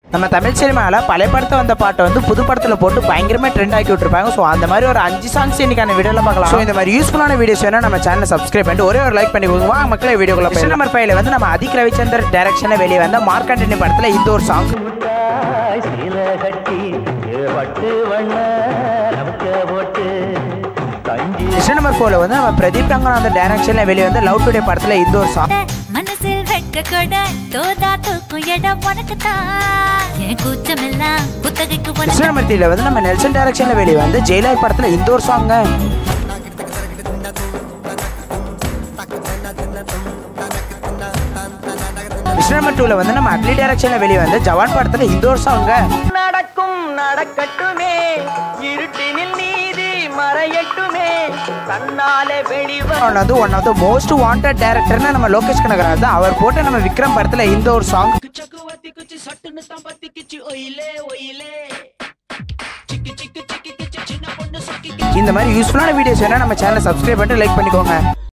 நம்ம தமிழ் சினிமாவில் பழைய படத்தை வந்த பாட்டை வந்து புது படத்தில் போட்டு பயங்கரமாக ட்ரெண்ட் ஆக்கி விட்டுருப்பாங்க ஸோ அந்த மாதிரி ஒரு அஞ்சு சாங்ஸ் இன்னைக்கான வீடியோவில் பார்க்கலாம் ஸோ இந்த மாதிரி யூஸ்ஃபுல்லான வீடியோஸ் வேணா நம்ம சேனலை சப்ஸ்கிரைப் பண்ணிட்டு ஒரே ஒரு லைக் பண்ணி கொடுங்க வாங்க மக்களே வீடியோக்குள்ள போய் நம்பர் ஃபைவ்ல வந்து நம்ம அதிக் ரவிச்சந்தர் டைரக்ஷனில் வெளியே வந்த மார்க்கண்டினி படத்தில் இந்த ஒரு சாங் முட்டாய் சீல கட்டி பட்டு வண்ண நமக்கு போட்டு கஞ்சி விஷயம் நம்பர் ஃபோரில் வந்து நம்ம பிரதீப் ரங்கநாதன் டைரக்ஷனில் வெளியே வந்த லவ் டுடே படத்தில் இந்த ஒரு சாங் மனசில் வெட்க கொட தோதா தூக்கும் இடம் உனக்கு தான் என் கூச்சமெல்லாம் குத்தகைக்கு விஷயம் உனக்கு நம்பர் த்ரீல வந்து நம்ம நெல்சன் டைரக்ஷனில் வெளியே வந்து ஜெயிலர் படத்தில் இந்த ஒரு சாங் விஷயம் நம்பர் டூவில் வந்து நம்ம அட்லி டைரக்ஷனில் வெளியே வந்து ஜவான் படத்தில் இந்த ஒரு சாங் நடக்கும் நடக்கட்டுமே இருட்டினில் நீதி மறையட்டுமே தன்னாலே வெளிவ அவன் வந்து one of the most wanted டேரக்டர்னு நம்ம லோகேஷ் கனகராஜ் தான் அவர் போட்டு நம்ம விக்ரம் படத்தில் இந்த ஒரு சாங் இந்த மாதிரி யூஸ்ஃபுல்லான வீடியோஸ் வேணா நம்ம சேனலை சப்ஸ்கிரைப் பண்ணிட்டு லைக் பண்ணிக்கோங்க